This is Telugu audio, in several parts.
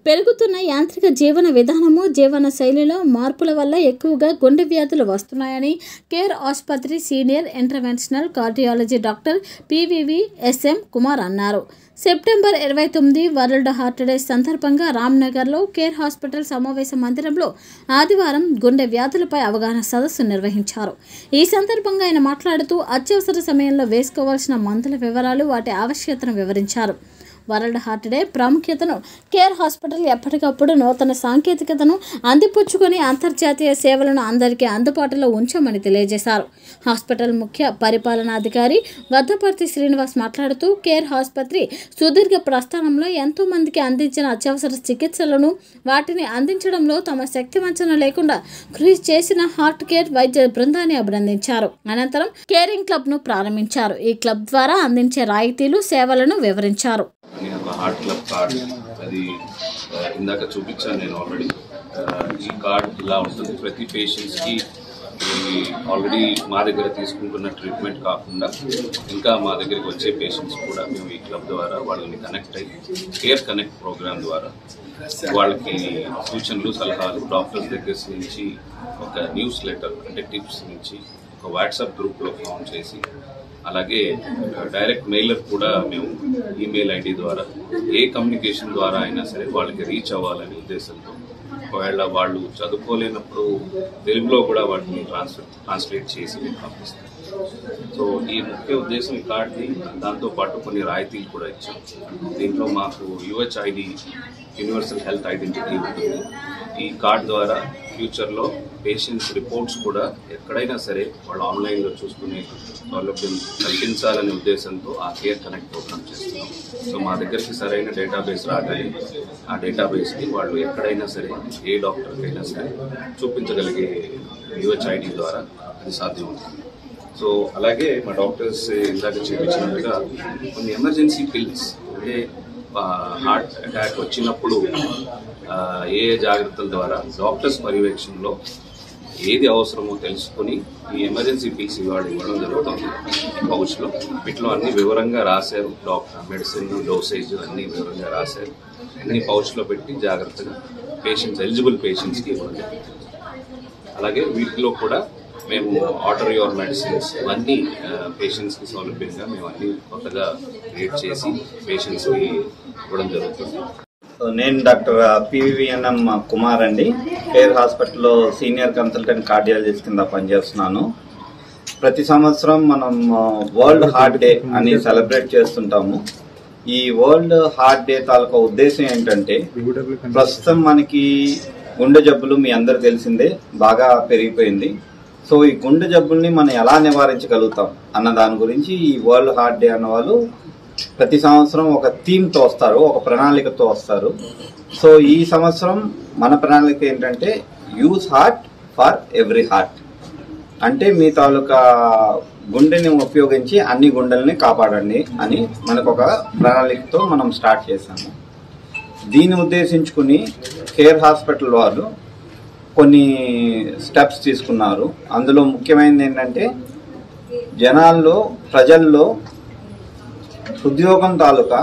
పెరుగుతున్న యాంత్రిక జీవన విధానము జీవన శైలిలో మార్పుల వల్ల ఎక్కువగా గుండె వ్యాధులు వస్తున్నాయని కేర్ ఆసుపత్రి senior interventional cardiology doctor PVV SM Kumar అన్నారు సెప్టెంబర్ ఇరవై తొమ్మిది వరల్డ్ హార్ట్ డే సందర్భంగా రామ్నగర్లో కేర్ హాస్పిటల్ సమావేశ మందిరంలో ఆదివారం గుండె వ్యాధులపై అవగాహన సదస్సు నిర్వహించారు ఈ సందర్భంగా ఆయన మాట్లాడుతూ అత్యవసర సమయంలో వేసుకోవాల్సిన మందుల వివరాలు వాటి ఆవశ్యకతను వివరించారు వరల్డ్ హార్ట్ డే ప్రాముఖ్యతను కేర్ హాస్పిటల్ ఎప్పటికప్పుడు నూతన సాంకేతికతను అందిపుచ్చుకొని అంతర్జాతీయ సేవలను అందరికీ అందుబాటులో ఉంచామని తెలియజేశారు హాస్పిటల్ ముఖ్య పరిపాలనాధికారి వద్దపర్తి శ్రీనివాస్ మాట్లాడుతూ కేర్ ఆసుపత్రి సుదీర్ఘ ప్రస్థానంలో ఎంతో మందికి అందించిన అత్యవసర చికిత్సలను వాటిని అందించడంలో తమ శక్తి వంచన లేకుండా కృషి చేసిన హార్ట్ కేర్ వైద్య బృందాన్ని అభినందించారు అనంతరం కేరింగ్ క్లబ్ ను ప్రారంభించారు ఈ క్లబ్ ద్వారా అందించే రాయితీలు సేవలను వివరించారు నేను ఒక హార్ట్ క్లబ్ కార్డ్ అది ఆ, ఇందాక చూపించాను నేను ఆల్రెడీ ఈ కార్డ్ ఇలా ఉంటుంది ప్రతి పేషెంట్స్కి ఆల్రెడీ మా దగ్గర తీసుకుంటున్న ట్రీట్మెంట్ కాకుండా ఇంకా మా దగ్గరికి వచ్చే పేషెంట్స్ కూడా మేము ఈ క్లబ్ ద్వారా వాళ్ళని కనెక్ట్ అయ్యి కేర్ కనెక్ట్ ప్రోగ్రామ్ ద్వారా వాళ్ళకి సూచనలు సలహాలు డాక్టర్స్ దగ్గర నుంచి ఒక న్యూస్ లెటర్ అంటే టిప్స్ నుంచి ఒక వాట్సాప్ గ్రూప్లో ఫామ్ చేసి అలాగే డైరెక్ట్ మెయిలర్ కూడా మేము ఈమెయిల్ ఐడి ద్వారా ఏ కమ్యూనికేషన్ ద్వారా అయినా సరే వాళ్ళకి రీచ్ అవ్వాలనే ఉద్దేశంతో ఒకవేళ వాళ్ళు చదువుకోలేనప్పుడు తెలుగులో కూడా వాటిని ట్రాన్స్ఫర్ ట్రాన్స్లేట్ చేసి పంపిస్తాం సో ఈ ముఖ్య ఉద్దేశం ఈ కార్డ్ని దాంతో పాటు కొన్ని రాయితీలు కూడా ఇచ్చాం దీంట్లో మాకు UH ID universal health identity ఉంటుంది ఈ కార్డ్ ద్వారా ఫ్యూచర్లో పేషెంట్స్ రిపోర్ట్స్ కూడా ఎక్కడైనా సరే వాళ్ళు ఆన్లైన్లో చూసుకునే సౌలభ్యం కల్పించాలనే ఉద్దేశంతో ఆ కేర్ కనెక్ట్ ప్రోగ్రామ్ చేస్తున్నాం సో మా దగ్గరికి సరైన డేటాబేస్ రాగానే ఆ డేటాబేస్ని వాళ్ళు ఎక్కడైనా సరే ఏ డాక్టర్కైనా సరే చూపించగలిగే యుహెచ్ ఐడి ద్వారా అది సాధ్యమవుతుంది సో అలాగే మా డాక్టర్స్ ఇందాక చూపించినట్టుగా కొన్ని ఎమర్జెన్సీ పిల్స్ అంటే హార్ట్ అటాక్ వచ్చినప్పుడు ఆ, ఏ ఏ జాగ్రత్తల ద్వారా డాక్టర్స్ పర్యవేక్షణలో ఏది అవసరమో తెలుసుకొని ఈ ఎమర్జెన్సీ పిల్స్ ఇవాళ ఇవ్వడం జరుగుతుంది ఈ పౌచ్లో వీటిలో అన్ని వివరంగా రాశారు డాక్టర్ మెడిసిన్ డోసేజ్ అన్ని వివరంగా రాశారు అన్ని పౌచ్లో పెట్టి జాగ్రత్తగా పేషెంట్స్ ఎలిజిబుల్ పేషెంట్స్కి ఇవ్వడం జరుగుతుంది అలాగే వీటిలో కూడా మేము ఆర్డర్ యువర్ మెడిసిన్స్ ఇవన్నీ పేషెంట్స్కి సౌలభ్యంగా మేము అన్ని కొత్తగా క్రియేట్ చేసి పేషెంట్స్కి ఇవ్వడం జరుగుతుంది సో నేను డాక్టర్ పివిఎన్ఎం కుమార్ అండి కేర్ హాస్పిటల్లో సీనియర్ కన్సల్టెంట్ కార్డియాలజిస్ట్ కింద పనిచేస్తున్నాను ప్రతి సంవత్సరం మనం వరల్డ్ హార్ట్ డే అని సెలబ్రేట్ చేస్తుంటాము ఈ వరల్డ్ హార్ట్ డే తాలూకా ఉద్దేశం ఏంటంటే ప్రస్తుతం మనకి గుండె జబ్బులు మీ అందరు తెలిసిందే బాగా పెరిగిపోయింది సో ఈ గుండె జబ్బుల్ని మనం ఎలా నివారించగలుగుతాం అన్న దాని గురించి ఈ వరల్డ్ హార్ట్ డే అన్న వాళ్ళు ప్రతి సంవత్సరం ఒక థీమ్ తో వస్తారు ఒక ప్రణాళికతో వస్తారు సో ఈ సంవత్సరం మన ప్రణాళిక ఏంటంటే use heart for every heart అంటే మీ తాలూకా గుండెని ఉపయోగించి అన్ని గుండెల్ని కాపాడండి అని మనకు ఒక ప్రణాళికతో మనం స్టార్ట్ చేశాము దీన్ని ఉద్దేశించుకుని కేర్ హాస్పిటల్ వారు కొన్ని స్టెప్స్ తీసుకున్నారు అందులో ముఖ్యమైనది ఏంటంటే జనాల్లో ప్రజల్లో ఉద్యోగం తాలూకా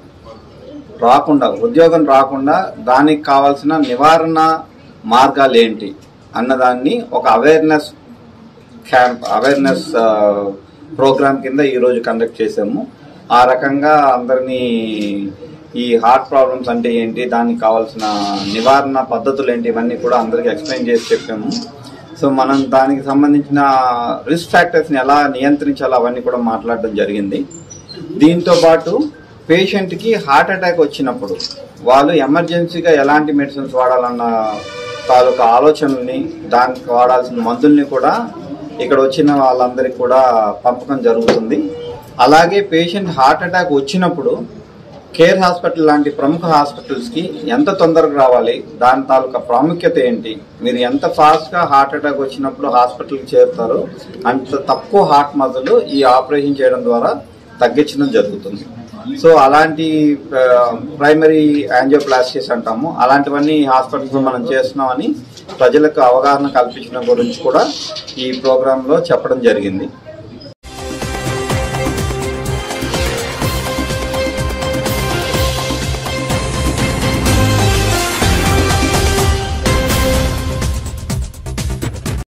రాకుండా ఉద్యోగం రాకుండా దానికి కావాల్సిన నివారణ మార్గాలు ఏంటి అన్నదాన్ని ఒక అవేర్నెస్ క్యాంప్ అవేర్నెస్ ప్రోగ్రామ్ కింద ఈరోజు కండక్ట్ చేసాము ఆ రకంగా అందరినీ ఈ హార్ట్ ప్రాబ్లమ్స్ అంటే ఏంటి దానికి కావాల్సిన నివారణ పద్ధతులు ఏంటి ఇవన్నీ కూడా అందరికీ ఎక్స్ప్లెయిన్ చేసి చెప్పాము సో మనం దానికి సంబంధించిన రిస్క్ ఫ్యాక్టర్స్ని ఎలా నియంత్రించాలో అవన్నీ కూడా మాట్లాడడం జరిగింది దీంతో పాటు పేషెంట్కి హార్ట్ అటాక్ వచ్చినప్పుడు వాళ్ళు ఎమర్జెన్సీగా ఎలాంటి మెడిసిన్స్ వాడాలన్న తాలూకా ఆలోచనల్ని దానికి వాడాల్సిన మందుల్ని కూడా ఇక్కడ వచ్చిన వాళ్ళందరికీ కూడా పంపకం జరుగుతుంది అలాగే పేషెంట్ హార్ట్ అటాక్ వచ్చినప్పుడు కేర్ హాస్పిటల్ లాంటి ప్రముఖ హాస్పిటల్స్కి ఎంత తొందరగా రావాలి దాని తాలూకా ప్రాముఖ్యత ఏంటి మీరు ఎంత ఫాస్ట్గా హార్ట్ అటాక్ వచ్చినప్పుడు హాస్పిటల్కి చేరుతారో అంత తక్కువ హార్ట్ మజలు ఈ ఆపరేషన్ చేయడం ద్వారా తగ్గించడం జరుగుతుంది సో అలాంటి ప్రైమరీ యాంజియోప్లాస్టిస్ అంటాము అలాంటివన్నీ హాస్పిటల్స్ మనం చేస్తున్నామని ప్రజలకు అవగాహన కల్పించడం గురించి కూడా ఈ ప్రోగ్రాంలో చెప్పడం జరిగింది